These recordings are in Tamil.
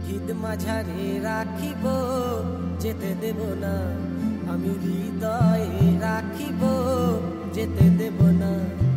হৃদ মাঝারে রাখিব যেতে দেব না আমি হৃদয়ে রাখিব যেতে দেব না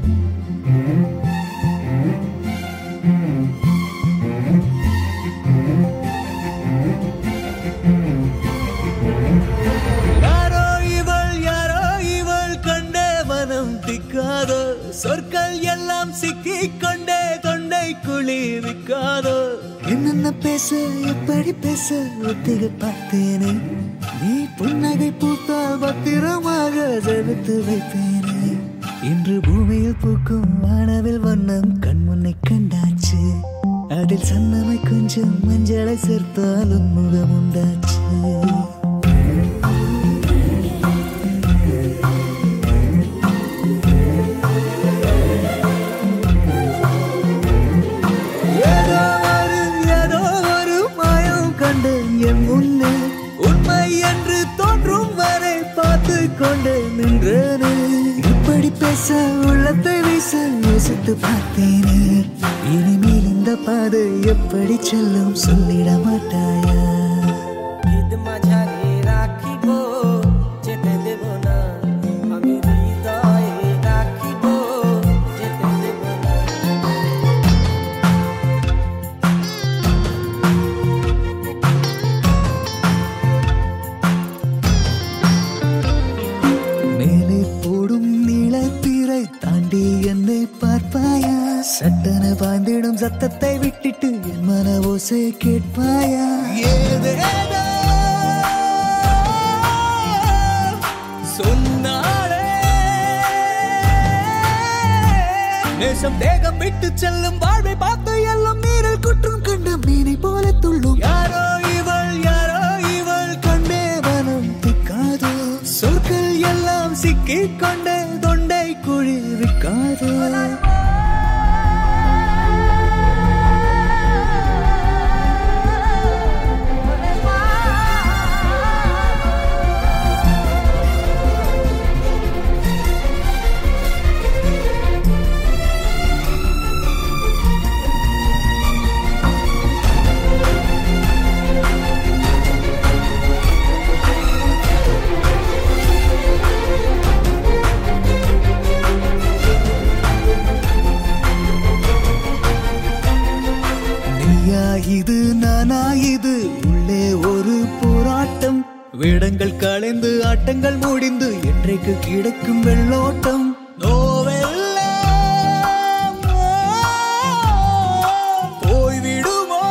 யாரோ இவள் யாரோ இவள் கண்டே மனம் திக்காதோ சொற்கள் எல்லாம் சிக்கிக் கொண்டே தொண்டை குளிர்விக்காதோ என்னென்ன பேச எப்படி பேச ஒத்திக பார்த்தேனே நீ புன்னகை பூத்தால் பத்திரமாக ஜெபித்து வைப்பேனே இன்று பூமியில் பூக்கும் வானவில் வண்ணம் கண்முன்னை கண்டாச்சு அதில் சன்னமை கொஞ்சம் மஞ்சளை சேர்த்தாலும் முகம் உண்டாச்சு ஏதோ ஒரு ஏதோ ஒரு மாயம் கண்டு என் முன்னே உண்மை என்று தோன்றும் வரை பார்த்து கொண்டு நின்றேனே இப்படி பேச உள்ளத்தை வீச யோசித்து பார்த்தேனே இனிமேல் இந்த பாதை எப்படி செல்லும் சொல்லிட மாட்டாயா হৃদ মাঝারে রাখিব যেতে দেব না আমি হৃদয়ে রাখিব যেতে দেব না மேலே போடும் நீளத்திரை தாண்டி என்னை பார்ப்பாயா சட்டன பாய்ந்திடும் சத்தத்தை விட்டுட்டு என் மன ஓசை கேட்பாயா ஏதேதோ சொன்னாளே நேசம் தேகம் விட்டு செல்லும் வாழ்வை பார்த்து எல்லாம் நீரில் குற்றம் கண்ட மீனை போல துள்ளும் யாரோ இவள் யாரோ இவள் கண்டே மனம் திக்காதோ சொற்கள் எல்லாம் சிக்கிக் கொண்டே தொண்டை குழிவிக்காதோ நீயா இது நானா இது உள்ளே ஒரு போராட்டம் வேடங்கள் களைந்து ஆட்டங்கள் முடிந்து என்றைக்கு கிடைக்கும் வெள்ளோட்டம் நோவெல்லாம் போய்விடுமோ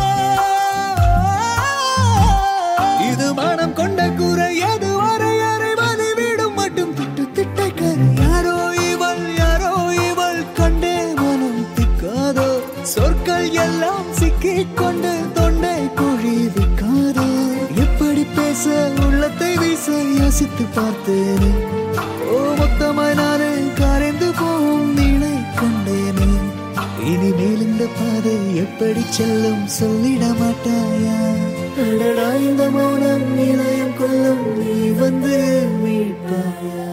இது மனம் கொண்ட குறை எது வரை அறிவதை விடும் மட்டும் திட்டு திட்டைக்கரை யாரோ இவள் யாரோ இவள் கண்டே மனம் திக்காதோ சொற்கள் எல்லாம் சிக்கிக் கொண்டு தொண்டை குழிவிக்காதோ எப்படி பேச உள்ளத்தை வீச யோசித்து பார்த்தேனே ஓ மொத்தமாய் நானே கரைந்து போகும் நீளை கொண்டேனே இனிமேல் இந்த பாதை எப்படி செல்லும் சொல்லிட மாட்டாயா அடடா இந்த மௌனம் நிலையம் கொள்ளும் நீ வந்து மீட்பாயா